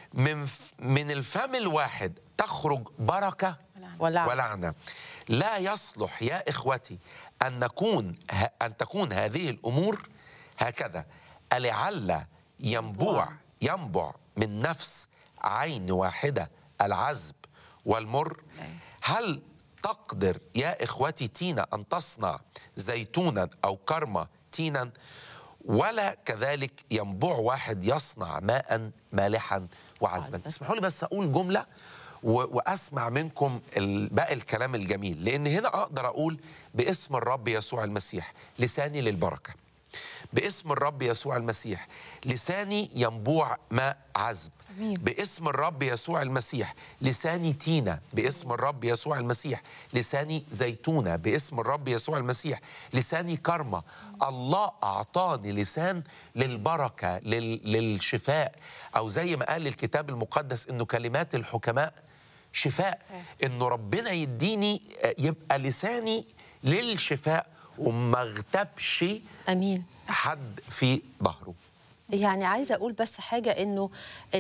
من ف- من الفم الواحد تخرج بركه ولعنة. ولعنه لا يصلح يا اخوتي ان نكون ه- ان تكون هذه الامور هكذا ألعل ينبوع ينبع من نفس عين واحده العذب والمر هل تقدر يا اخوتي تينا ان تصنع زيتونا او كرمه تينا ولا كذلك ينبوع واحد يصنع ماء مالحا وعذبا عذباً. اسمحوا لي بس اقول جمله و- واسمع منكم ال- باقي الكلام الجميل لان هنا اقدر اقول باسم الرب يسوع المسيح لساني للبركه باسم الرب يسوع المسيح لساني ينبوع ماء عذب أمين. باسم الرب يسوع المسيح لساني تينة باسم الرب يسوع المسيح لساني زيتونة باسم الرب يسوع المسيح لساني كرمة الله أعطاني لسان للبركة لل... للشفاء أو زي ما قال الكتاب المقدس إنه كلمات الحكماء شفاء إنه ربنا يديني آه، يبقى لساني للشفاء وما اغتابش امين حد في ظهره يعني عايزه اقول بس حاجه انه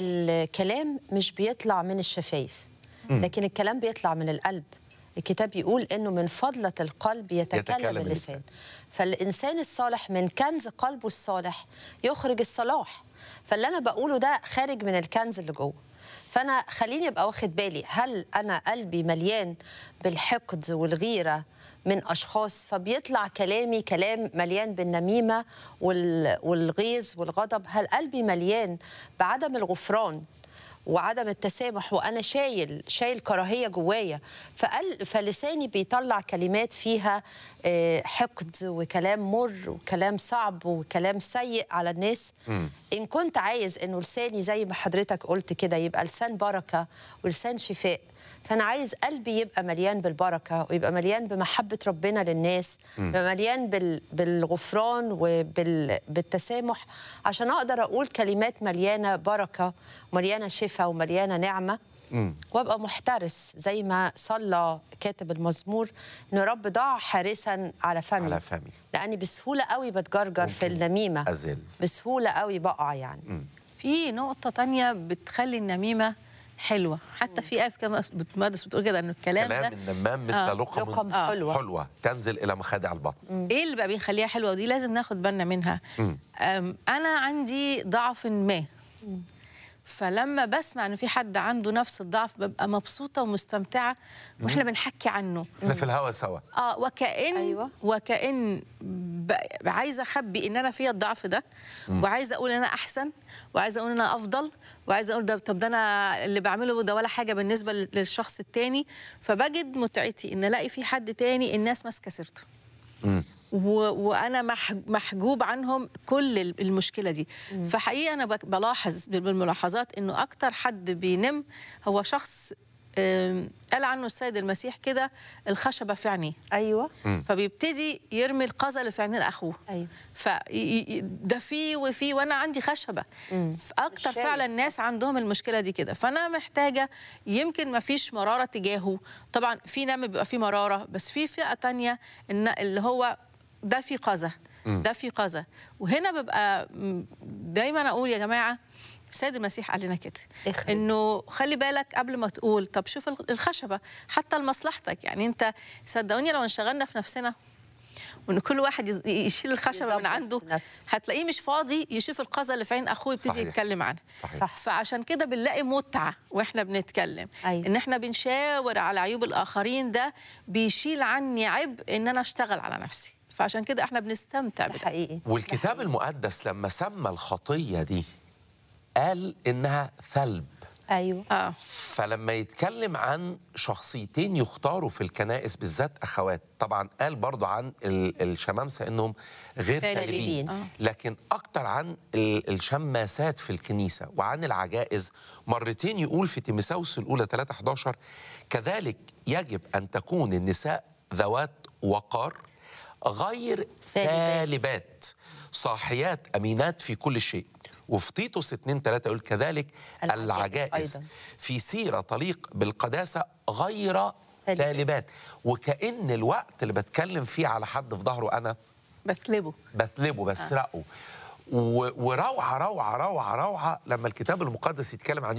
الكلام مش بيطلع من الشفايف لكن الكلام بيطلع من القلب الكتاب يقول انه من فضله القلب يتكلم, يتكلم يتكلم اللسان. اللسان فالانسان الصالح من كنز قلبه الصالح يخرج الصلاح فاللي انا بقوله ده خارج من الكنز اللي جوه فانا خليني ابقى واخد بالي هل انا قلبي مليان بالحقد والغيره من اشخاص فبيطلع كلامي كلام مليان بالنميمه وال- والغيظ والغضب هل قلبي مليان بعدم الغفران وعدم التسامح وانا شايل شايل كراهيه جوايا فقل فلساني بيطلع كلمات فيها آه، حقد وكلام مر وكلام صعب وكلام سيء على الناس ان كنت عايز انه لساني زي ما حضرتك قلت كده يبقى لسان بركه ولسان شفاء فانا عايز قلبي يبقى مليان بالبركه ويبقى مليان بمحبه ربنا للناس يبقى مليان بال بالغفران وبالتسامح عشان اقدر اقول كلمات مليانه بركه ومليانه شفاء ومليانه نعمه وابقى محترس زي ما صلى كاتب المزمور ان رب ضع حارسا على فمي على فمي. لاني بسهوله قوي بتجرجر في النميمه أزل. بسهوله قوي بقع يعني في نقطة تانية بتخلي النميمة حلوة حتى في آية كما بتمارس بتقول كده إن الكلام كلام ده النمام مثل آه، لقم, لقم حلوة. حلوة تنزل إلى مخادع البطن ايه اللي بقى بيخليها حلوه ودي لازم ناخد بالنا منها أم، انا عندي ضعف ما فلما بسمع ان في حد عنده نفس الضعف ببقى مبسوطه ومستمتعه واحنا بنحكي عنه احنا في الهوا سوا اه وكأن أيوة. وكأن ب... عايزه اخبي ان انا فيا الضعف ده وعايزه اقول ان انا احسن وعايزه اقول ان انا افضل وعايزه اقول ده طب ده انا اللي بعمله ده ولا حاجه بالنسبه لل- للشخص التاني فبجد متعتي ان الاقي في حد تاني الناس ماسكه سيرته و... وانا مح... محجوب عنهم كل ال- المشكله دي فحقيقه انا بك- بلاحظ بالملاحظات انه اكتر حد بينم هو شخص آم، قال عنه السيد المسيح كده الخشبه في عينيه ايوه فبيبتدي يرمي القذى اللي في عينين اخوه أيوة. ف ده فيه وفيه وانا عندي خشبه اكتر الشاي. فعلا الناس عندهم المشكله دي كده فانا محتاجه يمكن ما فيش مراره تجاهه طبعا في نعم بيبقى فيه مراره بس في فئه تانية ان اللي هو ده في قذى ده في قذى وهنا ببقى م- دايما اقول يا جماعه السيد المسيح قال لنا كده اخرج. انه خلي بالك قبل ما تقول طب شوف ال- الخشبه حتى لمصلحتك يعني انت صدقوني لو انشغلنا في نفسنا وان كل واحد يز- يشيل الخشبه من يظبط عنده نفسه. هتلاقيه مش فاضي يشوف القذى اللي في عين اخوه يبتدي صحيح. يتكلم عنها صحيح. صح. فعشان كده بنلاقي متعه واحنا بنتكلم أيوة. ان احنا بنشاور على عيوب الاخرين ده بيشيل عني عبء ان انا اشتغل على نفسي فعشان كده احنا بنستمتع ده بده حقيقي والكتاب المقدس لما سمى الخطية دي قال إنها ثلب ايوه اه فلما يتكلم عن شخصيتين يختاروا في الكنائس بالذات أخوات طبعا قال برضو عن ال- الشمامسة إنهم غير ثالبين. ثالبين آه. لكن أكتر عن ال- الشماسات في الكنيسة وعن العجائز مرتين يقول في تيمساوس الأولى 3 11 كذلك يجب أن تكون النساء ذوات وقار غير ثالبات. ثالبات صاحيات أمينات في كل شيء وفي تيتوس 2 3 يقول كذلك العجائز العجائز أيضاً. في سيرة تليق بالقداسة غير ثالبات. ثالبات وكأن الوقت اللي بتكلم فيه على حد في ظهره أنا بثلبه بثلبه بسرقه و- وروعة روعة روعة روعة لما الكتاب المقدس يتكلم عن